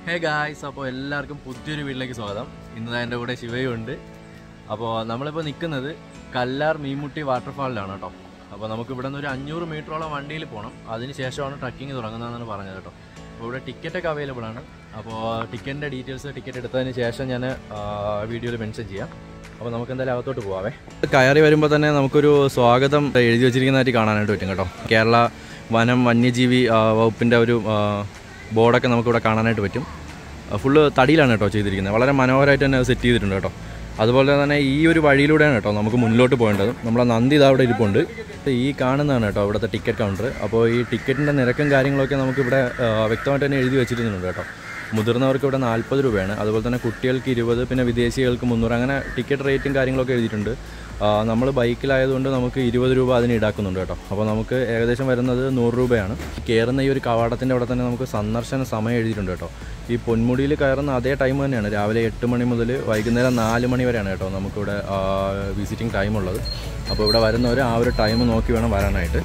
Hey guys അപ്പോൾ എല്ലാവർക്കും പുതിയൊരു വീട്ടിലേക്ക് സ്വാഗതം ഇന്ന് എൻ്റെ കൂടെ ശിവയും ഉണ്ട് അപ്പോൾ നമ്മളിപ്പോൾ നിൽക്കുന്നത് കല്ലാർ മീൻമുട്ടി വാട്ടർഫാളിലാണ് കേട്ടോ അപ്പോൾ നമുക്ക് ഇവിടെ നിന്ന് ഒരു അഞ്ഞൂറ് മീറ്ററോളം വണ്ടിയിൽ പോകണം അതിന് ശേഷമാണ് ട്രക്കിംഗ് തുടങ്ങുന്നതെന്നാണ് പറഞ്ഞത് കേട്ടോ അപ്പോൾ ഇവിടെ ടിക്കറ്റൊക്കെ അവൈലബിൾ ആണ് അപ്പോൾ ടിക്കറ്റിൻ്റെ ഡീറ്റെയിൽസ് ടിക്കറ്റ് എടുത്തതിന് ശേഷം ഞാൻ വീഡിയോയിൽ മെൻഷൻ ചെയ്യാം അപ്പോൾ നമുക്ക് എന്തായാലും അകത്തോട്ട് പോവാവേ കയറി വരുമ്പോൾ തന്നെ നമുക്കൊരു സ്വാഗതം എഴുതി വെച്ചിരിക്കുന്നതായിട്ട് കാണാനായിട്ട് പറ്റും കേട്ടോ കേരള വനം വന്യജീവി ആ, വകുപ്പിൻ്റെ ഒരു ആ, ബോർഡൊക്കെ നമുക്കിവിടെ കാണാനായിട്ട് പറ്റും ഫുള്ള് തടിയിലാണ് കേട്ടോ ചെയ്തിരിക്കുന്നത് വളരെ മനോഹരമായിട്ട് തന്നെ സെറ്റ് ചെയ്തിട്ടുണ്ട് കേട്ടോ അതുപോലെ തന്നെ ഈ ഒരു വഴിയിലൂടെയാണ് കേട്ടോ നമുക്ക് മുന്നിലോട്ട് പോകേണ്ടത് നമ്മളെ നന്ദി ഇതാ അവിടെ ഇരിപ്പുണ്ട് ഈ കാണുന്നതാണ് കേട്ടോ ഇവിടുത്തെ ടിക്കറ്റ് കൗണ്ടർ അപ്പോൾ ഈ ടിക്കറ്റിൻ്റെ നിരക്കും കാര്യങ്ങളൊക്കെ നമുക്കിവിടെ ആ, വ്യക്തമായിട്ട് തന്നെ എഴുതി വെച്ചിരുന്നുണ്ട് കേട്ടോ മുതിർന്നവർക്ക് ഇവിടെ നാൽപ്പത് രൂപയാണ് അതുപോലെ തന്നെ കുട്ടികൾക്ക് ഇരുപത് പിന്നെ വിദേശികൾക്ക് മുന്നൂറ് അങ്ങനെ ടിക്കറ്റ് റേറ്റും കാര്യങ്ങളൊക്കെ എഴുതിയിട്ടുണ്ട് നമ്മൾ ബൈക്കിലായതുകൊണ്ട് നമുക്ക് ഇരുപത് രൂപ അതിന് ഈടാക്കുന്നുണ്ട് കേട്ടോ അപ്പോൾ നമുക്ക് ഏകദേശം വരുന്നത് നൂറ് രൂപയാണ് കയറുന്ന ഈ ഒരു കവാടത്തിൻ്റെ അവിടെ തന്നെ നമുക്ക് സന്ദർശന സമയം എഴുതിയിട്ടുണ്ട് കേട്ടോ ഈ പൊന്മുടിയിൽ കയറുന്ന അതേ ടൈം തന്നെയാണ് രാവിലെ എട്ട് മണി മുതൽ വൈകുന്നേരം നാല് മണി വരെയാണ് കേട്ടോ നമുക്കിവിടെ വിസിറ്റിംഗ് ടൈം ഉള്ളത് അപ്പോൾ ഇവിടെ വരുന്നവർ ആ ഒരു ടൈം നോക്കി വേണം വരാനായിട്ട്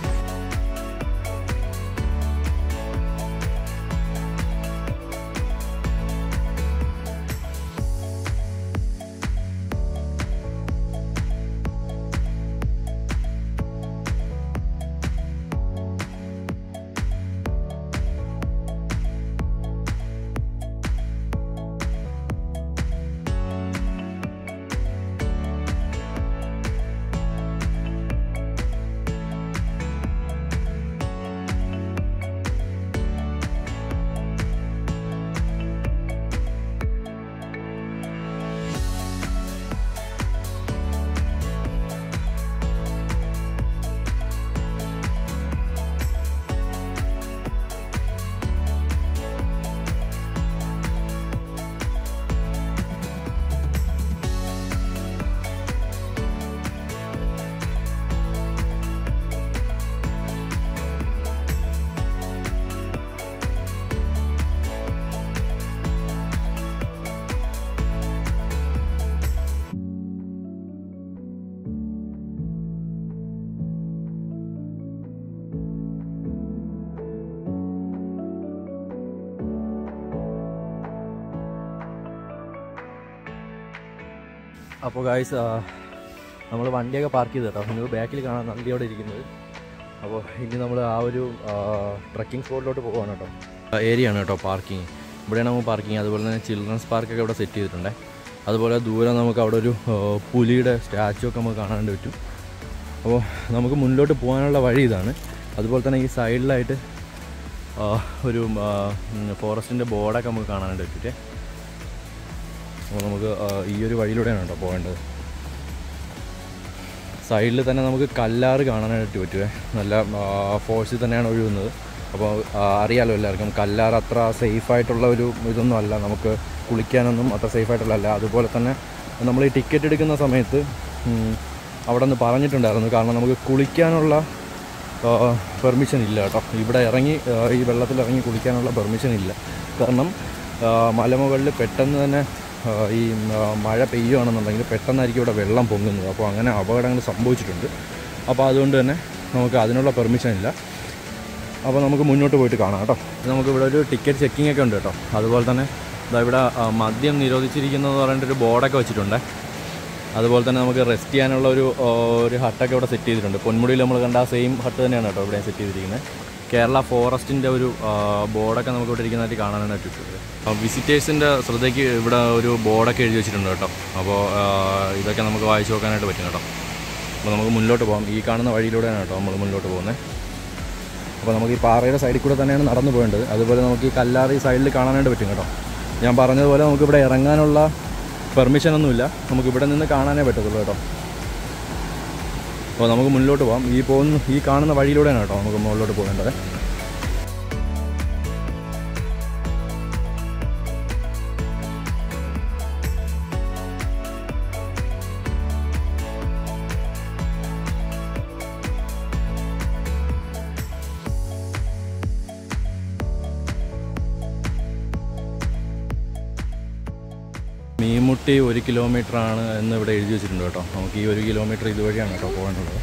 അപ്പോൾ ഗായ്സ് നമ്മൾ വണ്ടിയൊക്കെ പാർക്ക് ചെയ്ത് കേട്ടോ നിങ്ങൾ ബാക്കിൽ കാണാൻ നന്ദി അവിടെ ഇരിക്കുന്നത് അപ്പോൾ ഇനി നമ്മൾ ആ ഒരു ട്രക്കിംഗ് സ്പോട്ടിലോട്ട് പോവുകയാണ് കേട്ടോ ഏരിയ ആണ് കേട്ടോ പാർക്കിംഗ് ഇവിടെയാണ് നമുക്ക് പാർക്കിംഗ് അതുപോലെ തന്നെ ചിൽഡ്രൻസ് പാർക്കൊക്കെ ഇവിടെ സെറ്റ് ചെയ്തിട്ടുണ്ട് അതുപോലെ ദൂരെ നമുക്ക് അവിടെ ഒരു ആ, പുലിയുടെ സ്റ്റാച്ചു ഒക്കെ നമുക്ക് കാണാനായിട്ട് പറ്റും അപ്പോൾ നമുക്ക് മുന്നിലോട്ട് പോകാനുള്ള വഴി ഇതാണ് അതുപോലെ തന്നെ ഈ സൈഡിലായിട്ട് ആ, ഒരു ഫോറസ്റ്റിൻ്റെ ബോർഡൊക്കെ നമുക്ക് കാണാനായിട്ട് പറ്റിയിട്ട് അപ്പോൾ നമുക്ക് ആ, ഈ ഒരു വഴിയിലൂടെയാണ് കേട്ടോ പോകേണ്ടത് സൈഡിൽ തന്നെ നമുക്ക് കല്ലാറ് കാണാനായിട്ട് പറ്റുമേ നല്ല ഫോഴ്സിൽ തന്നെയാണ് ഒഴുകുന്നത് അപ്പോൾ ആ, അറിയാലോ എല്ലാവർക്കും കല്ലാറ് അത്ര സേഫായിട്ടുള്ള ഒരു ഇതൊന്നും അല്ല നമുക്ക് കുളിക്കാനൊന്നും അത്ര സേഫായിട്ടുള്ള അല്ല അതുപോലെ തന്നെ നമ്മൾ ഈ ടിക്കറ്റ് എടുക്കുന്ന സമയത്ത് ഉം, അവിടെ നിന്ന് പറഞ്ഞിട്ടുണ്ടായിരുന്നു കാരണം നമുക്ക് കുളിക്കാനുള്ള പെർമിഷൻ ഇല്ല കേട്ടോ ഇവിടെ ഇറങ്ങി ആ, ഈ വെള്ളത്തിൽ ഇറങ്ങി കുളിക്കാനുള്ള പെർമിഷൻ ഇല്ല കാരണം ആ, മലമുകളിൽ പെട്ടെന്ന് തന്നെ ആ, ഈ ആ, മഴ പെയ്യുകയാണെന്നുണ്ടെങ്കിൽ പെട്ടെന്നായിരിക്കും ഇവിടെ വെള്ളം പൊങ്ങുന്നത് അപ്പോൾ അങ്ങനെ അപകടങ്ങൾ സംഭവിച്ചിട്ടുണ്ട് അപ്പോൾ അതുകൊണ്ട് തന്നെ നമുക്ക് അതിനുള്ള പെർമിഷൻ ഇല്ല അപ്പോൾ നമുക്ക് മുന്നോട്ട് പോയിട്ട് കാണാം കേട്ടോ നമുക്ക് ഇവിടെ ഒരു ടിക്കറ്റ് ചെക്കിംഗ് ഒക്കെ ഉണ്ട് കേട്ടോ അതുപോലെ തന്നെ ഇതാ ഇവിടെ ആ, മദ്യം നിരോധിച്ചിരിക്കുന്നതെന്ന് പറഞ്ഞിട്ടൊരു ബോർഡൊക്കെ വെച്ചിട്ടുണ്ട് അതുപോലെ തന്നെ നമുക്ക് റെസ്റ്റ് ചെയ്യാനുള്ള ഒരു ആ, ഒരു ഹട്ടൊക്കെ ഇവിടെ സെറ്റ് ചെയ്തിട്ടുണ്ട് പൊന്മുടിയിൽ നമ്മൾ കണ്ട ആ സെയിം ഹട്ട് തന്നെയാണ് കേട്ടോ ഇവിടെ സെറ്റ് ചെയ്തിരിക്കുന്നത് കേരള ഫോറസ്റ്റിൻ്റെ ഒരു ആ, ബോർഡൊക്കെ നമുക്ക് ഇവിടെ ഇരിക്കുന്നതായിട്ട് കാണാനായിട്ട് പറ്റും വിസിറ്റേഴ്സിൻ്റെ ശ്രദ്ധയ്ക്ക് ഇവിടെ ഒരു ബോർഡൊക്കെ എഴുതി വെച്ചിട്ടുണ്ട് കേട്ടോ അപ്പോൾ ആ, ഇതൊക്കെ നമുക്ക് വായിച്ചു നോക്കാനായിട്ട് പറ്റും കേട്ടോ അപ്പോൾ നമുക്ക് മുന്നോട്ട് പോകാം ഈ കാണുന്ന വഴിയിലൂടെയാണ് കേട്ടോ നമ്മൾ മുന്നോട്ട് പോകുന്നത് അപ്പോൾ നമുക്ക് ഈ പാറയുടെ സൈഡിൽ കൂടെ തന്നെയാണ് നടന്നു പോകേണ്ടത് അതുപോലെ നമുക്ക് ഈ കല്ലാറ് ഈ സൈഡിൽ കാണാനായിട്ട് പറ്റും കേട്ടോ ഞാൻ പറഞ്ഞതുപോലെ നമുക്ക് ഇവിടെ ഇറങ്ങാനുള്ള പെർമിഷൻ ഒന്നുമില്ല നമുക്ക് ഇവിടെ നിന്ന് കാണാനേ പറ്റത്തുള്ളൂ കേട്ടോ അപ്പോൾ നമുക്ക് മുന്നിലോട്ട് പോകാം ഈ പോകുന്ന ഈ കാണുന്ന വഴിയിലൂടെയാണ് കേട്ടോ നമുക്ക് മുകളിലോട്ട് പോകേണ്ടത് മീൻമുട്ടി ഒരു കിലോമീറ്റർ ആണ് എന്ന് ഇവിടെ എഴുതി വെച്ചിട്ടുണ്ട് കേട്ടോ നമുക്ക് ഈ ഒരു കിലോമീറ്റർ ഇതുവഴിയാണ് കേട്ടോ പോകാനുള്ളത്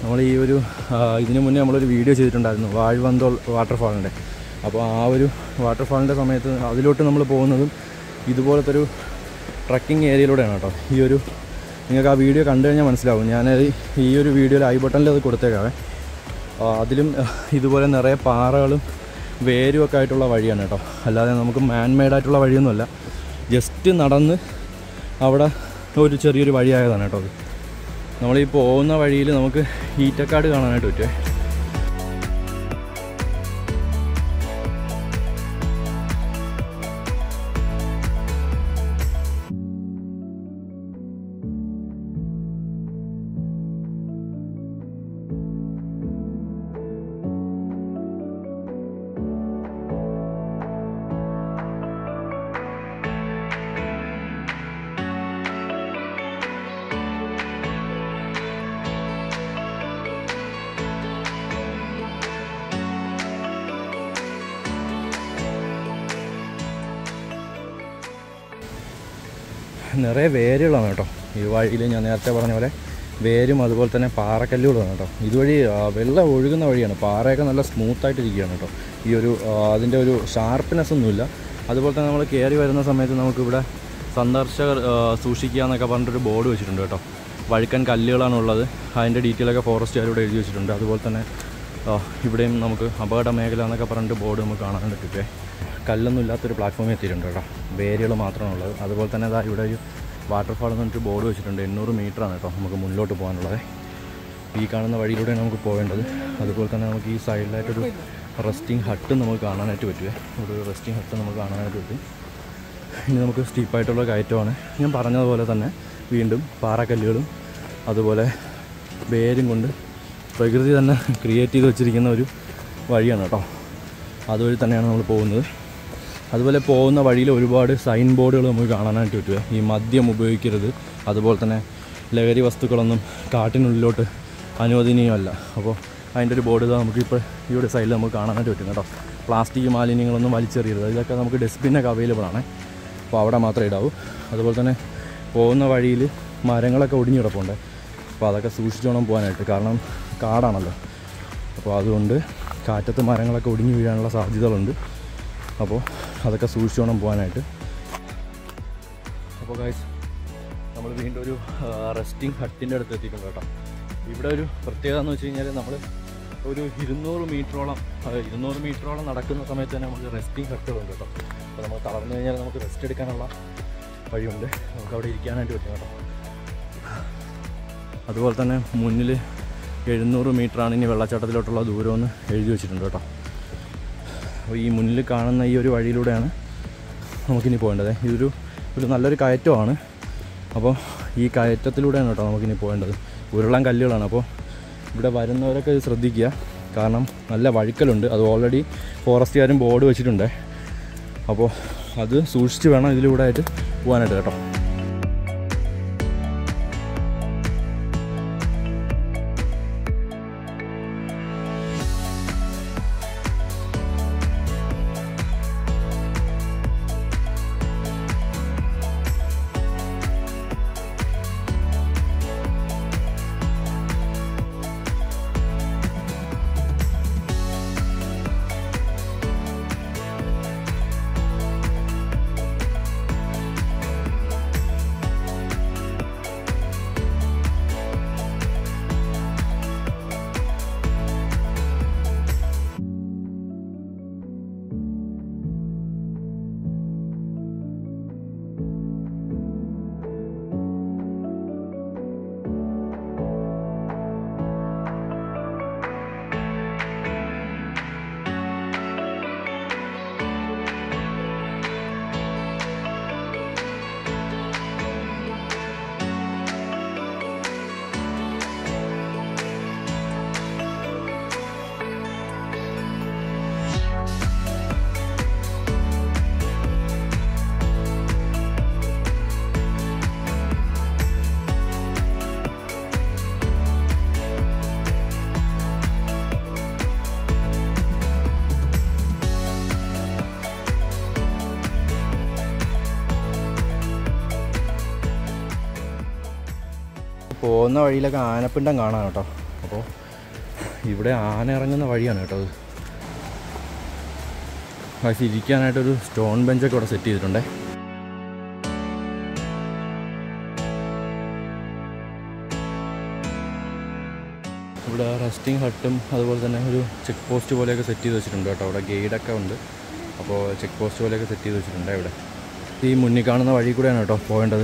നമ്മൾ ഈ ഒരു ആ, ഇതിനു മുന്നേ നമ്മളൊരു വീഡിയോ ചെയ്തിട്ടുണ്ടായിരുന്നു വാഴ്വന്തോൾ വാട്ടർഫാളിൻ്റെ അപ്പോൾ ആ ഒരു വാട്ടർഫാളിൻ്റെ സമയത്ത് അതിലോട്ട് നമ്മൾ പോകുന്നതും ഇതുപോലത്തെ ഒരു ട്രക്കിംഗ് ഏരിയയിലൂടെയാണ് കേട്ടോ ഈ ഒരു നിങ്ങൾക്ക് ആ വീഡിയോ കണ്ടു കഴിഞ്ഞാൽ മനസ്സിലാവും ഞാൻ ഈ ഒരു വീഡിയോയിൽ ഐ ബട്ടണിൽ അത് കൊടുത്തേക്കാവേ ആ, അതിലും ആ, ഇതുപോലെ നിറയെ പാറകളും വേരും ഒക്കെ ആയിട്ടുള്ള വഴിയാണ് കേട്ടോ അല്ലാതെ നമുക്ക് മാൻ മെയ്ഡായിട്ടുള്ള വഴിയൊന്നുമല്ല ജസ്റ്റ് നടന്ന് അവിടെ ഒരു ചെറിയൊരു വഴിയായതാണ് കേട്ടോ അത് നമ്മൾ ഈ പോകുന്ന വഴിയിൽ നമുക്ക് ഈറ്റക്കാട് കാണാനായിട്ട് പറ്റുമേ നിറയെ വേരുകളാണ് കേട്ടോ ഈ വഴിയിൽ ഞാൻ നേരത്തെ പറഞ്ഞ പോലെ വേരും അതുപോലെ തന്നെ പാറക്കല്ലുകളാണ് കേട്ടോ ഇതുവഴി ആ, വെള്ളം ഒഴുകുന്ന വഴിയാണ് പാറയൊക്കെ നല്ല സ്മൂത്തായിട്ട് ഇരിക്കുകയാണ് കേട്ടോ ഈ ഒരു ആ, അതിൻ്റെ ഒരു ഷാർപ്പ്നെസ് ഒന്നുമില്ല അതുപോലെ തന്നെ നമ്മൾ കയറി വരുന്ന സമയത്ത് നമുക്കിവിടെ സന്ദർശകർ ആ, സൂക്ഷിക്കുക എന്നൊക്കെ പറഞ്ഞിട്ടൊരു ബോർഡ് വെച്ചിട്ടുണ്ട് കേട്ടോ വഴുക്കൻ കല്ലുകളാണ് ഉള്ളത് അതിൻ്റെ ഡീറ്റെയിലൊക്കെ ഫോറസ്റ്റുകാരോട് എഴുതി വെച്ചിട്ടുണ്ട് അതുപോലെ തന്നെ ആ, ഇവിടെയും നമുക്ക് അപകട മേഖല എന്നൊക്കെ പറഞ്ഞിട്ട് ബോർഡ് നമുക്ക് കാണാൻ പറ്റുമേ കല്ലൊന്നും ഇല്ലാത്തൊരു പ്ലാറ്റ്ഫോമിൽ എത്തിയിട്ടുണ്ട് കേട്ടോ വേരുകൾ മാത്രമാണ് ഉള്ളത് അതുപോലെ തന്നെ അതാ ഇവിടെ ഒരു വാട്ടർഫാൾ എന്ന് പറഞ്ഞിട്ട് ബോർഡ് വെച്ചിട്ടുണ്ട് എണ്ണൂറ് മീറ്ററാണ് കേട്ടോ നമുക്ക് മുന്നോട്ട് പോകാനുള്ളത് ഈ കാണുന്ന വഴിയിലൂടെയാണ് നമുക്ക് പോകേണ്ടത് അതുപോലെ തന്നെ നമുക്ക് ഈ സൈഡിലായിട്ടൊരു റെസ്റ്റിംഗ് ഹട്ട് നമുക്ക് കാണാനായിട്ട് പറ്റുമേ ഇവിടെ ഒരു റെസ്റ്റിംഗ് ഹട്ട് നമുക്ക് കാണാനായിട്ട് പറ്റും ഇനി നമുക്ക് സ്റ്റീപ്പായിട്ടുള്ള കയറ്റമാണ് ഞാൻ പറഞ്ഞതുപോലെ തന്നെ വീണ്ടും പാറക്കല്ലുകളും അതുപോലെ വേരും കൊണ്ട് പ്രകൃതി തന്നെ ക്രിയേറ്റ് ചെയ്ത് വെച്ചിരിക്കുന്ന ഒരു വഴിയാണ് കേട്ടോ അതുവഴി തന്നെയാണ് നമ്മൾ പോകുന്നത് അതുപോലെ പോകുന്ന വഴിയിൽ ഒരുപാട് സൈൻ ബോർഡുകൾ നമുക്ക് കാണാനായിട്ട് പറ്റുക ഈ മദ്യം ഉപയോഗിക്കരുത് അതുപോലെ തന്നെ ലഹരി വസ്തുക്കളൊന്നും കാട്ടിനുള്ളിലോട്ട് അനുവദനീയമല്ല അപ്പോൾ അതിൻ്റെ ഒരു ബോർഡ് നമുക്കിപ്പോൾ ഈ ഒരു സൈഡിൽ നമുക്ക് കാണാനായിട്ട് പറ്റും കേട്ടോ പ്ലാസ്റ്റിക് മാലിന്യങ്ങളൊന്നും വലിച്ചെറിയരുത് ഇതൊക്കെ നമുക്ക് ഡസ്റ്റ്ബിന്നൊക്കെ അവൈലബിൾ ആണ് അപ്പോൾ അവിടെ മാത്രമേ ഇടാവൂ അതുപോലെ തന്നെ പോകുന്ന വഴിയിൽ മരങ്ങളൊക്കെ ഒടിഞ്ഞു കിടപ്പുണ്ട് അപ്പോൾ അതൊക്കെ സൂക്ഷിച്ചു വേണം പോകാനായിട്ട് കാരണം കാടാണല്ലോ അപ്പോൾ അതുകൊണ്ട് കാറ്റത്ത് മരങ്ങളൊക്കെ ഒടിഞ്ഞു വീഴാനുള്ള സാധ്യതകളുണ്ട് അപ്പോൾ അതൊക്കെ സൂക്ഷിച്ചു വേണം പോകാനായിട്ട് അപ്പോൾ ഗൈസ് നമ്മൾ വീണ്ടും ഒരു റെസ്റ്റിംഗ് ഹട്ടിൻ്റെ അടുത്ത് എത്തിയിട്ടുണ്ട് കേട്ടോ ഇവിടെ ഒരു പ്രത്യേകത എന്ന് വെച്ച് കഴിഞ്ഞാൽ നമ്മൾ ഒരു ഇരുന്നൂറ് മീറ്ററോളം അതായത് ഇരുന്നൂറ് മീറ്ററോളം നടക്കുന്ന സമയത്ത് തന്നെ നമുക്ക് റെസ്റ്റിംഗ് ഹട്ടുകളുണ്ട് കേട്ടോ അപ്പോൾ നമ്മൾ തളർന്നു കഴിഞ്ഞാൽ നമുക്ക് റെസ്റ്റ് എടുക്കാനുള്ള വഴിയുണ്ട് നമുക്ക് അവിടെ ഇരിക്കാനായിട്ട് പറ്റും കേട്ടോ അതുപോലെ തന്നെ മുന്നിൽ എഴുന്നൂറ് മീറ്ററാണ് ഇനി വെള്ളച്ചാട്ടത്തിലോട്ടുള്ള ദൂരമെന്ന് എഴുതി വെച്ചിട്ടുണ്ട് കേട്ടോ അപ്പോൾ ഈ മുന്നിൽ കാണുന്ന ഈ ഒരു വഴിയിലൂടെയാണ് നമുക്കിനി പോകേണ്ടത് ഇതൊരു ഒരു നല്ലൊരു കയറ്റമാണ് അപ്പോൾ ഈ കയറ്റത്തിലൂടെയാണ് കേട്ടോ നമുക്കിനി പോകേണ്ടത് ഉരുളൻ കല്ലുകളാണ് അപ്പോൾ ഇവിടെ വരുന്നവരൊക്കെ ഇത് ശ്രദ്ധിക്കുക കാരണം നല്ല വഴുക്കലുണ്ട് അത് ഓൾറെഡി ഫോറസ്റ്റുകാരും ബോർഡ് വെച്ചിട്ടുണ്ട് അപ്പോൾ അത് സൂക്ഷിച്ച് വേണം ഇതിലൂടെ ആയിട്ട് പോകാനായിട്ട് കേട്ടോ പോകുന്ന വഴിയിലൊക്കെ ആനപ്പിണ്ടം കാണാം കേട്ടോ അപ്പോൾ ഇവിടെ ആന ഇറങ്ങുന്ന വഴിയാണ് കേട്ടോ അത് പക്ഷേ ഇരിക്കാനായിട്ടൊരു സ്റ്റോൺ ബെഞ്ചൊക്കെ ഇവിടെ സെറ്റ് ചെയ്തിട്ടുണ്ടേ ഇവിടെ റെസ്റ്റിംഗ് ഹട്ടും അതുപോലെ തന്നെ ഒരു ചെക്ക് പോസ്റ്റ് പോലെയൊക്കെ സെറ്റ് ചെയ്ത് വെച്ചിട്ടുണ്ട് കേട്ടോ അവിടെ ഗൈഡൊക്കെ ഉണ്ട് അപ്പോൾ ചെക്ക് പോസ്റ്റ് പോലെയൊക്കെ സെറ്റ് ചെയ്ത് വെച്ചിട്ടുണ്ട് ഇവിടെ ഈ മുന്നിൽ കാണുന്ന വഴി കൂടെയാണ് കേട്ടോ പോകേണ്ടത്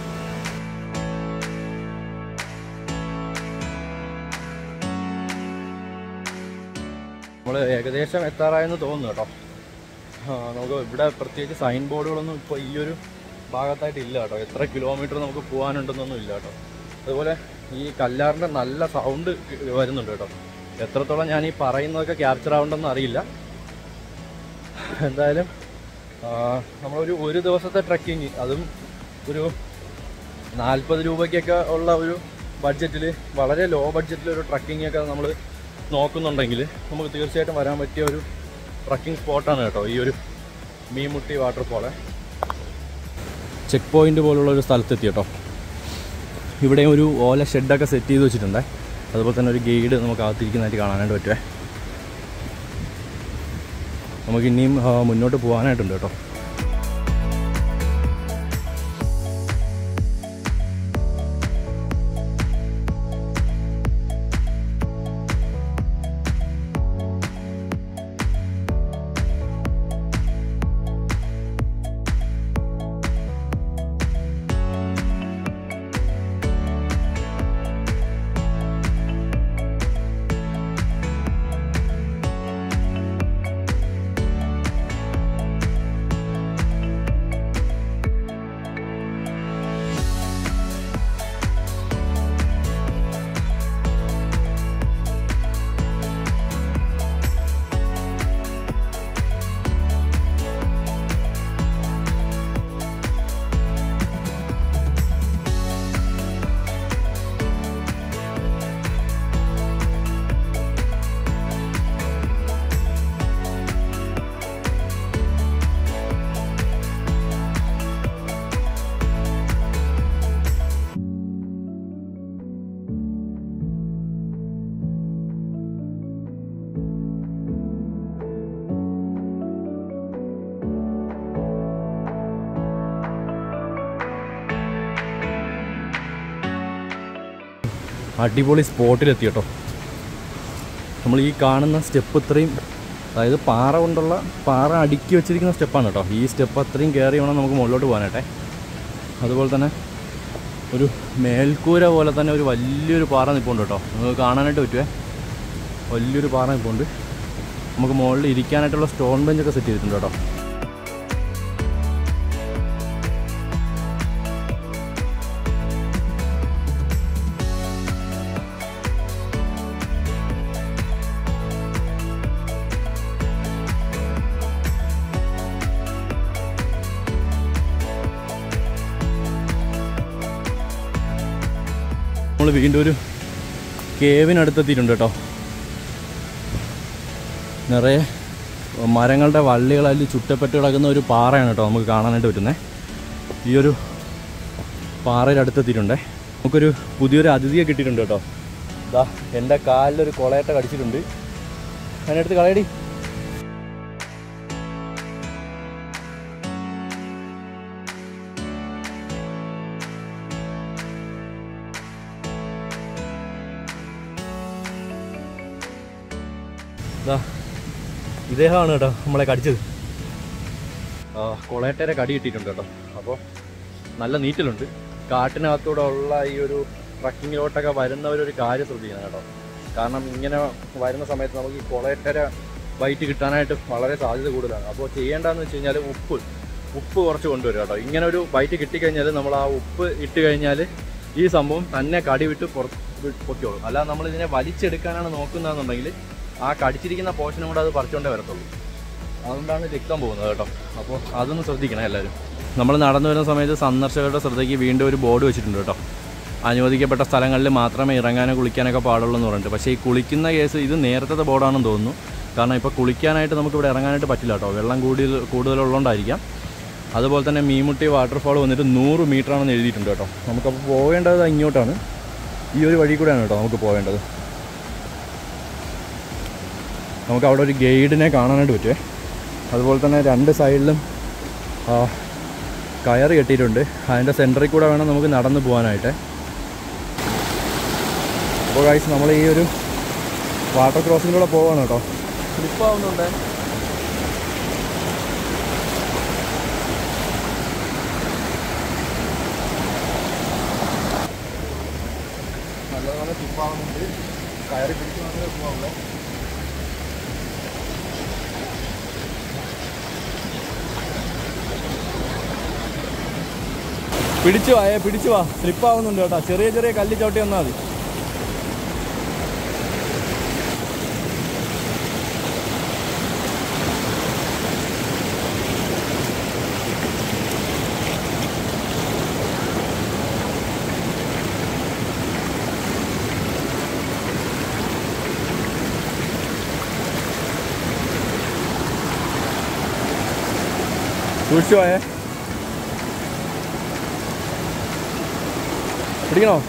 നമ്മൾ ഏകദേശം എത്താറായെന്ന് തോന്നുന്നു കേട്ടോ ആ, നമുക്ക് ഇവിടെ പ്രത്യേകിച്ച് സൈൻ ബോർഡുകളൊന്നും ഇപ്പോൾ ഈ ഒരു ഭാഗത്തായിട്ട് ഇല്ല കേട്ടോ എത്ര കിലോമീറ്റർ നമുക്ക് പോകാനുണ്ടെന്നൊന്നും ഇല്ല കേട്ടോ അതുപോലെ ഈ കല്ലാറിൻ്റെ നല്ല സൗണ്ട് വരുന്നുണ്ട് കേട്ടോ എത്രത്തോളം ഞാൻ ഈ പറയുന്നതൊക്കെ ക്യാപ്ചർ ആവുണ്ടെന്ന് അറിയില്ല എന്തായാലും ആ, നമ്മളൊരു ഒരു ദിവസത്തെ ട്രക്കിങ് അതും ഒരു നാൽപ്പത് രൂപയ്ക്കൊക്കെ ഉള്ള ഒരു ബഡ്ജറ്റിൽ വളരെ ലോ ബഡ്ജറ്റിൽ ഒരു ട്രക്കിംഗ് ഒക്കെ നമ്മൾ നോക്കുന്നുണ്ടെങ്കിൽ നമുക്ക് തീർച്ചയായിട്ടും വരാൻ പറ്റിയ ഒരു ട്രക്കിംഗ് സ്പോട്ടാണ് കേട്ടോ ഈ ഒരു മീൻമുട്ടി വാട്ടർഫോള് ചെക്ക് പോയിന്റ് പോലുള്ള ഒരു സ്ഥലത്തെത്തി കേട്ടോ ഇവിടെ ഒരു ഓല ഷെഡൊക്കെ സെറ്റ് ചെയ്ത് വെച്ചിട്ടുണ്ട് അതുപോലെ തന്നെ ഒരു ഗൈഡ് നമുക്ക് അകത്തിരിക്കുന്നതായിട്ട് കാണാനായിട്ട് പറ്റുമേ നമുക്ക് ഇനിയും ആ, മുന്നോട്ട് പോകാനായിട്ടുണ്ട് കേട്ടോ അടിപൊളി സ്പോട്ടിലെത്തി കേട്ടോ നമ്മൾ ഈ കാണുന്ന സ്റ്റെപ്പ് ഇത്രയും അതായത് പാറ കൊണ്ടുള്ള പാറ അടുക്കി വെച്ചിരിക്കുന്ന സ്റ്റെപ്പാണ് കേട്ടോ ഈ സ്റ്റെപ്പ് അത്രയും കയറി വേണം നമുക്ക് മുകളിലോട്ട് പോകാനായിട്ടെ അതുപോലെ തന്നെ ഒരു മേൽക്കൂര പോലെ തന്നെ ഒരു വലിയൊരു പാറ നിൽപ്പുണ്ട് കേട്ടോ നമുക്ക് കാണാനായിട്ട് പറ്റുമേ വലിയൊരു പാറ നിൽപ്പുണ്ട് നമുക്ക് മുകളിൽ ഇരിക്കാനായിട്ടുള്ള സ്റ്റോൺ ബെഞ്ചൊക്കെ സെറ്റ് ചെയ്തിട്ടുണ്ട് കേട്ടോ നമ്മൾ വീണ്ടും ഒരു കേവിനടുത്തെത്തിയിട്ടുണ്ട് കേട്ടോ നിറയെ മരങ്ങളുടെ വള്ളികൾ അതിൽ ചുറ്റപ്പെട്ട് കിടക്കുന്ന ഒരു പാറയാണ് കേട്ടോ നമുക്ക് കാണാനായിട്ട് പറ്റുന്നത് ഈ ഒരു പാറയുടെ അടുത്തെത്തിയിട്ടുണ്ടേ നമുക്കൊരു പുതിയൊരു അതിഥിയെ കിട്ടിയിട്ടുണ്ട് കേട്ടോ ഇതാ എൻ്റെ കാലിലൊരു കൊളയട്ട കടിച്ചിട്ടുണ്ട് അതിനടുത്ത് കളയടി ഇതാ ഇദ്ദേഹമാണ് കേട്ടോ നമ്മളെ കടിച്ചത് ആ കൊളയട്ടേരെ കടി കിട്ടിയിട്ടുണ്ട് കേട്ടോ അപ്പോൾ നല്ല നീറ്റലുണ്ട് കാട്ടിനകത്തൂടെ ഉള്ള ഈ ഒരു ട്രക്കിങ്ങിലോട്ടൊക്കെ വരുന്നവരൊരു കാര്യം ശ്രദ്ധിക്കണം കേട്ടോ കാരണം ഇങ്ങനെ വരുന്ന സമയത്ത് നമുക്ക് ഈ കൊളയട്ടര ബൈറ്റ് കിട്ടാനായിട്ട് വളരെ സാധ്യത കൂടുതലാണ് അപ്പോൾ ചെയ്യേണ്ടതെന്ന് വെച്ച് കഴിഞ്ഞാൽ ഉപ്പ് ഉപ്പ് കുറച്ച് കൊണ്ടുവരും കേട്ടോ ഇങ്ങനെ ഒരു ബൈറ്റ് കിട്ടിക്കഴിഞ്ഞാൽ നമ്മൾ ആ ഉപ്പ് ഇട്ട് കഴിഞ്ഞാൽ ഈ സംഭവം തന്നെ കടി വിട്ട് പുറത്ത് വി- പൊയ്ക്കോളും അല്ലാതെ നമ്മൾ ഇതിനെ വലിച്ചെടുക്കാനാണ് നോക്കുന്നതെന്നുണ്ടെങ്കിൽ ആ കടിച്ചിരിക്കുന്ന പോർഷനും കൂടെ അത് പറിച്ചുകൊണ്ടേ വരത്തുള്ളൂ അതുകൊണ്ടാണ് രക്തം പോകുന്നത് കേട്ടോ അപ്പോൾ അതൊന്ന് ശ്രദ്ധിക്കണം എല്ലാവരും നമ്മൾ നടന്നു വരുന്ന സമയത്ത് സന്ദർശകരുടെ ശ്രദ്ധയ്ക്ക് വീണ്ടും ഒരു ബോർഡ് വെച്ചിട്ടുണ്ട് കേട്ടോ അനുവദിക്കപ്പെട്ട സ്ഥലങ്ങളിൽ മാത്രമേ ഇറങ്ങാനോ കുളിക്കാനൊക്കെ പാടുള്ളൂ എന്ന് പറഞ്ഞിട്ട് പക്ഷേ ഈ കുളിക്കുന്ന കേസ് ഇത് നേരത്തെ ബോർഡാണെന്ന് തോന്നുന്നു കാരണം ഇപ്പോൾ കുളിക്കാനായിട്ട് നമുക്ക് ഇവിടെ ഇറങ്ങാനായിട്ട് പറ്റില്ല കേട്ടോ വെള്ളം കൂടുതൽ കൂടുതലുള്ളതുകൊണ്ടായിരിക്കാം അതുപോലെ തന്നെ മീമുട്ടി വാട്ടർഫാൾ വന്നിട്ട് നൂറ് മീറ്റർ ആണെന്ന് എഴുതിയിട്ടുണ്ട് കേട്ടോ നമുക്കപ്പോൾ പോകേണ്ടത് ഇങ്ങോട്ടാണ് ഈ ഒരു വഴി കൂടെയാണ് കേട്ടോ നമുക്ക് പോകേണ്ടത് നമുക്ക് അവിടെ ഒരു ഗൈഡിനെ കാണാനായിട്ട് പറ്റുമേ അതുപോലെ തന്നെ രണ്ട് സൈഡിലും ആ, കയറ് കെട്ടിയിട്ടുണ്ട് അതിൻ്റെ സെൻറ്ററിൽ കൂടെ വേണം നമുക്ക് നടന്നു പോകാനായിട്ട് അപ്പോൾ കാഴ്ച നമ്മൾ ഈ ഒരു വാട്ടർ ക്രോസിങ്ങിലൂടെ പോവാണ് കേട്ടോ സ്ലിപ്പാവുന്നുണ്ട് നല്ലപോലെ സ്ലിപ്പാവുന്നുണ്ട് കയറി പിടിച്ച് മാത്രമേ പോകാവുള്ളൂ പിടിച്ചു വാ ഏ പിടിച്ചു വാ സ്ലിപ്പാവുന്നുണ്ട് കേട്ടോ ചെറിയ ചെറിയ കല്ല് ചവിട്ടി വന്നാൽ മതി സൂക്ഷിച്ചു പോയേ പിടിക്കണോ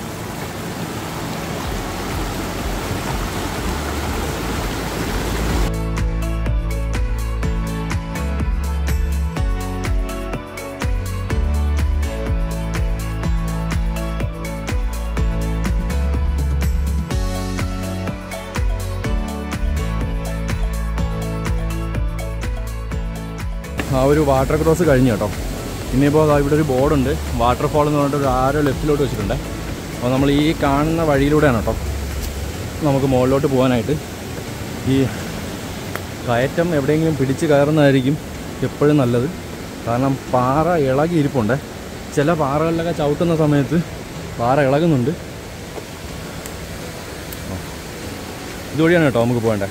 ആ ഒരു വാട്ടർ ക്രോസ് കഴിഞ്ഞു കേട്ടോ ഇനിയിപ്പോൾ ദാ ഇവിടെ ഒരു ബോർഡുണ്ട് വാട്ടർഫാൾ എന്ന് പറഞ്ഞിട്ട് ഒരു ആരോ ലെഫ്റ്റിലോട്ട് വെച്ചിട്ടുണ്ട് അപ്പോൾ നമ്മൾ ഈ കാണുന്ന വഴിയിലൂടെയാണ് കേട്ടോ നമുക്ക് മുകളിലോട്ട് പോകാനായിട്ട് ഈ കയറ്റം എവിടെയെങ്കിലും പിടിച്ച് കയറുന്നതായിരിക്കും എപ്പോഴും നല്ലത് കാരണം പാറ ഇളകി ഇരിപ്പുണ്ട് ചില പാറകളിലൊക്കെ ചവിട്ടുന്ന സമയത്ത് പാറ ഇളകുന്നുണ്ട് ആ. ഇതുവഴിയാണ് കേട്ടോ നമുക്ക് പോകേണ്ടത്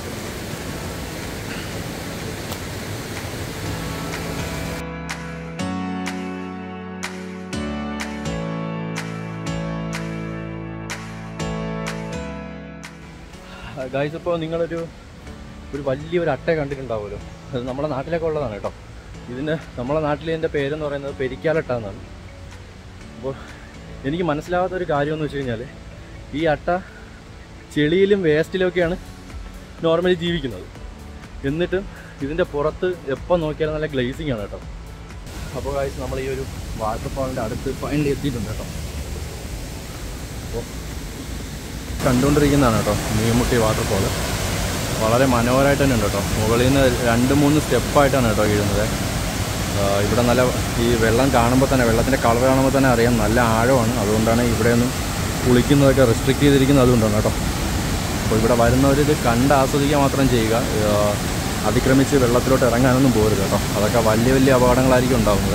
ഗായ്സ് ഇപ്പോൾ നിങ്ങളൊരു ഒരു വലിയൊരു അട്ട കണ്ടിട്ടുണ്ടാവുമല്ലോ അത് നമ്മുടെ നാട്ടിലൊക്കെ ഉള്ളതാണ് കേട്ടോ ഇതിന് നമ്മുടെ നാട്ടിൽ ഇതിൻ്റെ പേരെന്ന് പറയുന്നത് പെരിക്കാലട്ട എന്നാണ് അപ്പോൾ എനിക്ക് മനസ്സിലാവാത്ത ഒരു കാര്യം എന്ന് വെച്ച് കഴിഞ്ഞാൽ ഈ അട്ട ചെളിയിലും വേസ്റ്റിലുമൊക്കെയാണ് നോർമലി ജീവിക്കുന്നത് എന്നിട്ടും ഇതിൻ്റെ പുറത്ത് എപ്പോൾ നോക്കിയാലും നല്ല ഗ്ലേസിങ് ആണ് കേട്ടോ അപ്പോൾ ഗായ്സ് നമ്മൾ ഈ ഒരു വാട്ടർഫാളിൻ്റെ അടുത്ത് ഫൈനലി എത്തിയിട്ടുണ്ട് കേട്ടോ അപ്പോൾ കണ്ടുകൊണ്ടിരിക്കുന്നതാണ് കേട്ടോ മീൻമുട്ടി വാട്ടർഫോൾ വളരെ മനോഹരമായിട്ട് തന്നെ ഉണ്ട് കേട്ടോ മുകളിൽ നിന്ന് രണ്ട് മൂന്ന് സ്റ്റെപ്പായിട്ടാണ് കേട്ടോ വീഴുന്നത് ആ, ഇവിടെ നല്ല ഈ വെള്ളം കാണുമ്പോൾ തന്നെ വെള്ളത്തിൻ്റെ കളർ കാണുമ്പോൾ തന്നെ അറിയാം നല്ല ആഴമാണ് അതുകൊണ്ടാണ് ഇവിടെയൊന്നും കുളിക്കുന്നതൊക്കെ റെസ്ട്രിക്റ്റ് ചെയ്തിരിക്കുന്നത് അതുകൊണ്ടാണ് കേട്ടോ അപ്പോൾ ഇവിടെ വരുന്നവർ ഇത് കണ്ട് ആസ്വദിക്കുക മാത്രം ചെയ്യുക ആ, അതിക്രമിച്ച് വെള്ളത്തിലോട്ട് ഇറങ്ങാനൊന്നും പോകരുത് കേട്ടോ അതൊക്കെ വലിയ വലിയ അപകടങ്ങളായിരിക്കും ഉണ്ടാകുന്നത്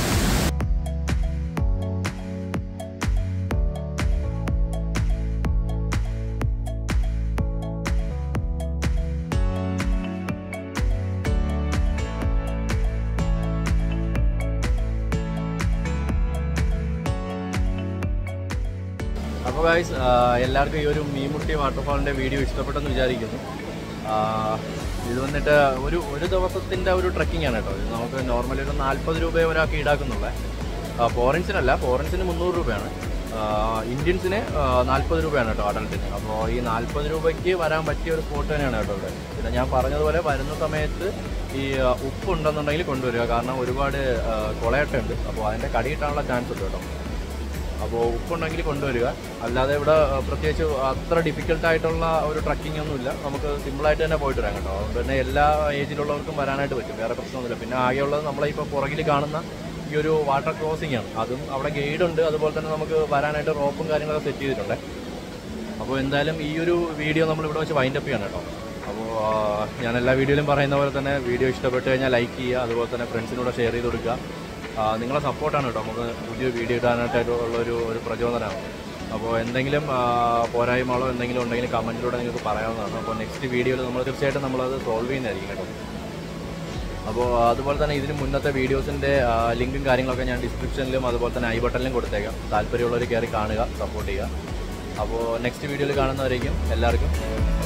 അപ്പോൾ ഗൈസ് എല്ലാവർക്കും ഈ ഒരു മീൻമുട്ടി വാട്ടർഫാളിൻ്റെ വീഡിയോ ഇഷ്ടപ്പെട്ടെന്ന് വിചാരിക്കുന്നു ആ, ഇത് വന്നിട്ട് ഒരു ഒരു ദിവസത്തിൻ്റെ ഒരു ട്രക്കിംഗ് ആണ് കേട്ടോ ഇത് നമുക്ക് നോർമലി ഒരു നാൽപ്പത് രൂപ ഒരാൾക്ക് ഈടാക്കുന്നുള്ളത് ഫോറിൻസിനല്ല ഫോറിൻസിന് മുന്നൂറ് രൂപയാണ് ആ, ഇന്ത്യൻസിന് നാൽപ്പത് രൂപയാണ് കേട്ടോ അഡൽട്ടിന് അപ്പോൾ ഈ നാൽപ്പത് രൂപയ്ക്ക് വരാൻ പറ്റിയ ഒരു സ്പോട്ട് തന്നെയാണ് കേട്ടോ ഇവിടെ പിന്നെ ഞാൻ പറഞ്ഞതുപോലെ വരുന്ന സമയത്ത് ഈ ആ, ഉപ്പ് ഉണ്ടെന്നുണ്ടെങ്കിൽ കൊണ്ടുവരിക കാരണം ഒരുപാട് ആ, കുളയട്ടുണ്ട് അപ്പോൾ അതിൻ്റെ കടിയിട്ടാനുള്ള ചാൻസ് ഉണ്ട് കേട്ടോ അപ്പോൾ ഉപ്പുണ്ടെങ്കിൽ കൊണ്ടുവരിക അല്ലാതെ ഇവിടെ അഹ്, പ്രത്യേകിച്ച് അത്ര ഡിഫിക്കൽട്ട് ആയിട്ടുള്ള ഒരു ട്രക്കിംഗ് ഒന്നുമില്ല നമുക്ക് സിമ്പിളായിട്ട് തന്നെ പോയിട്ട് വരാം കേട്ടോ അതുകൊണ്ട് തന്നെ എല്ലാ ഏജിലുള്ളവർക്കും വരാനായിട്ട് പറ്റും വേറെ പ്രശ്നമൊന്നുമില്ല പിന്നെ ആകെയുള്ളത് നമ്മളെ ഇപ്പോൾ പുറകിൽ കാണുന്ന ഈ ഒരു വാട്ടർ ക്രോസിംഗ് ആണ് അതും അവിടെ ഗൈഡ് ഉണ്ട് അതുപോലെ തന്നെ നമുക്ക് വരാനായിട്ട് റോപ്പും കാര്യങ്ങളൊക്കെ സെറ്റ് ചെയ്തിട്ടുണ്ട് അപ്പോൾ എന്തായാലും ഈ ഒരു വീഡിയോ നമ്മൾ ഇവിടെ വെച്ച് വൈൻഡ് അപ്പ് ചെയ്യണം കേട്ടോ അപ്പോൾ ആ, ഞാൻ എല്ലാ വീഡിയോയിലും പറയുന്ന പോലെ തന്നെ വീഡിയോ ഇഷ്ടപ്പെട്ട് കഴിഞ്ഞാൽ ലൈക്ക് ചെയ്യുക അതുപോലെ തന്നെ ഫ്രണ്ട്സിനൂടെ ഷെയർ ചെയ്ത് കൊടുക്കുക ആ, നിങ്ങളെ സപ്പോർട്ടാണ് കേട്ടോ നമുക്ക് പുതിയ വീഡിയോ ഇടാനായിട്ടുള്ള ഒരു ഒരു പ്രചോദനമാണ് അപ്പോൾ എന്തെങ്കിലും ആ, പോരായ്മകളോ എന്തെങ്കിലും ഉണ്ടെങ്കിൽ കമൻറ്റിലൂടെ നിങ്ങൾക്ക് പറയാവുന്നതാണ് അപ്പോൾ നെക്സ്റ്റ് വീഡിയോയിൽ നമ്മൾ തീർച്ചയായിട്ടും നമ്മളത് സോൾവ് ചെയ്യുന്നതായിരിക്കും കേട്ടോ അപ്പോൾ അതുപോലെ തന്നെ ഇതിന് മുന്നത്തെ വീഡിയോസിൻ്റെ ലിങ്കും കാര്യങ്ങളൊക്കെ ഞാൻ ഡിസ്ക്രിപ്ഷനിലും അതുപോലെ തന്നെ ഐ ബട്ടണിലും കൊടുത്തേക്കാം താല്പര്യമുള്ളവർ കയറി കാണുക സപ്പോർട്ട് ചെയ്യുക അപ്പോൾ നെക്സ്റ്റ് വീഡിയോയിൽ കാണുന്നവരേക്കും എല്ലാവർക്കും